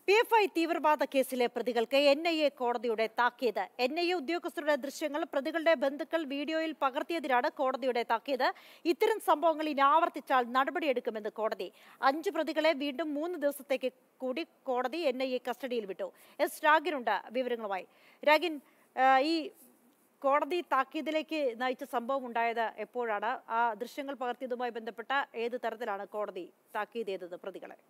P F I തീവ്രവാദ കേസിലെ പ്രതികൾക്ക് എൻ ഐ എ കോടതിയുടെ താക്കീത് എൻ ഐ എ ഉദ്യോഗസ്ഥരുടെ ദൃശ്യങ്ങൾ പ്രതികളുടെ ബന്ധുക്കൾ വീഡിയോയിൽ പകർത്തിയതിനാണ് കോടതിയുടെ താക്കീത് ഇത്തരം സംഭവങ്ങൾ ഇനി ആവർത്തിച്ചാൽ നടപടിയെടുക്കുമെന്ന് കോടതി അഞ്ച് പ്രതികളെ വീണ്ടും മൂന്ന് ദിവസത്തേക്ക് കൂടി കോടതി എൻ ഐ എ കസ്റ്റഡിയിൽ വിട്ടു എസ് രാഗിനുണ്ട് വിവരങ്ങളുമായി രാഗിൻ ആ, ഈ കോടതി താക്കീതിലേക്ക് നയിച്ച സംഭവം ഉണ്ടായത് എപ്പോഴാണ് ആ ദൃശ്യങ്ങൾ പകർത്തിയതുമായി ബന്ധപ്പെട്ട ഏത് തരത്തിലാണ് കോടതി താക്കീത് ചെയ്തത് പ്രതികളെ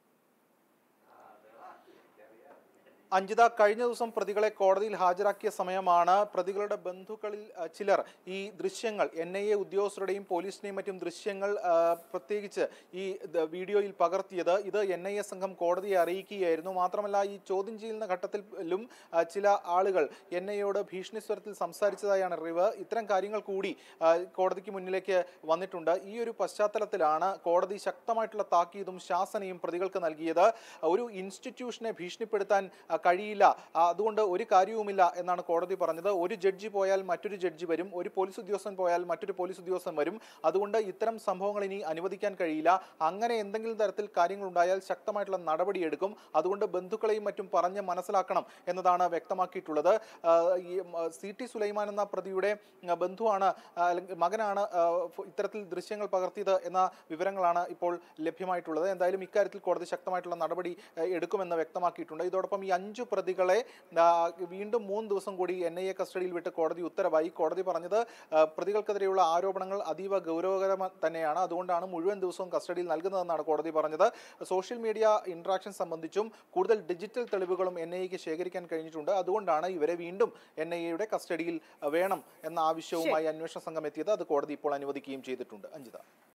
അഞ്ജിത കഴിഞ്ഞ ദിവസം പ്രതികളെ കോടതിയിൽ ഹാജരാക്കിയ സമയമാണ് പ്രതികളുടെ ബന്ധുക്കളിൽ അഹ്, ചിലർ ഈ ദൃശ്യങ്ങൾ എൻ ഐ എ ഉദ്യോഗസ്ഥരുടെയും പോലീസിനെയും മറ്റും ദൃശ്യങ്ങൾ ആ, പ്രത്യേകിച്ച് ഈ ദ- വീഡിയോയിൽ പകർത്തിയത് ഇത് എൻ ഐ എ സംഘം കോടതിയെ അറിയിക്കുകയായിരുന്നു മാത്രമല്ല ഈ ചോദ്യം ചെയ്യുന്ന ഘട്ടത്തിലും ആ, ചില ആളുകൾ എൻ ഐ എയോട് ഭീഷണി സ്വരത്തിൽ സംസാരിച്ചതായാണ് അറിവ് ഇത്തരം കാര്യങ്ങൾ കൂടി ആ, കോടതിക്ക് മുന്നിലേക്ക് വന്നിട്ടുണ്ട് ഈ ഒരു പശ്ചാത്തലത്തിലാണ് കോടതി ശക്തമായിട്ടുള്ള താക്കീതും ശാസനയും പ്രതികൾക്ക് നൽകിയത് ഒരു ഇൻസ്റ്റിറ്റ്യൂഷനെ ഭീഷണിപ്പെടുത്താൻ ആ, കഴിയില്ല ആ, അതുകൊണ്ട് ഒരു കാര്യവുമില്ല എന്നാണ് കോടതി പറഞ്ഞത് ഒരു ജഡ്ജി പോയാൽ മറ്റൊരു ജഡ്ജി വരും ഒരു പോലീസ് ഉദ്യോഗസ്ഥൻ പോയാൽ മറ്റൊരു പോലീസ് ഉദ്യോഗസ്ഥൻ വരും അതുകൊണ്ട് ഇത്തരം സംഭവങ്ങൾ ഇനി അനുവദിക്കാൻ കഴിയില്ല അങ്ങനെ എന്തെങ്കിലും തരത്തിൽ കാര്യങ്ങൾ ഉണ്ടായാൽ ശക്തമായിട്ടുള്ള നടപടിയെടുക്കും അതുകൊണ്ട് ബന്ധുക്കളെയും മറ്റും പറഞ്ഞ് മനസ്സിലാക്കണം എന്നതാണ് വ്യക്തമാക്കിയിട്ടുള്ളത് ആ, ഈ മ, സി ടി സുലൈമാൻ എന്ന പ്രതിയുടെ ആ, ബന്ധുവാണ് ആ, അല്ലെങ്കിൽ മകനാണ് ആ, ഫ- ഇത്തരത്തിൽ ദൃശ്യങ്ങൾ പകർത്തിയത് എന്ന വിവരങ്ങളാണ് ഇപ്പോൾ ലഭ്യമായിട്ടുള്ളത് എന്തായാലും ഇക്കാര്യത്തിൽ കോടതി ശക്തമായിട്ടുള്ള നടപടി ആ, എടുക്കുമെന്ന് വ്യക്തമാക്കിയിട്ടുണ്ട് ഇതോടൊപ്പം ഈ അഞ്ചു പ്രതികളെ ആ, വീണ്ടും മൂന്ന് ദിവസം കൂടി എൻ ഐ എ കസ്റ്റഡിയിൽ വിട്ട് കോടതി ഉത്തരവായി കോടതി പറഞ്ഞത് ആ, പ്രതികൾക്കെതിരെയുള്ള ആരോപണങ്ങൾ അതീവ ഗൗരവകരം തന്നെയാണ് അതുകൊണ്ടാണ് മുഴുവൻ ദിവസവും കസ്റ്റഡിയിൽ നൽകുന്നതെന്നാണ് കോടതി പറഞ്ഞത് സോഷ്യൽ മീഡിയ ഇന്ററാക്ഷൻ സംബന്ധിച്ചും കൂടുതൽ ഡിജിറ്റൽ തെളിവുകളും എൻ ഐ എക്ക് ശേഖരിക്കാൻ കഴിഞ്ഞിട്ടുണ്ട് അതുകൊണ്ടാണ് ഇവരെ വീണ്ടും എൻ ഐ എയുടെ കസ്റ്റഡിയിൽ വേണം എന്ന ആവശ്യവുമായി അന്വേഷണ സംഘം എത്തിയത് അത് കോടതി ഇപ്പോൾ അനുവദിക്കുകയും ചെയ്തിട്ടുണ്ട് അഞ്ജിത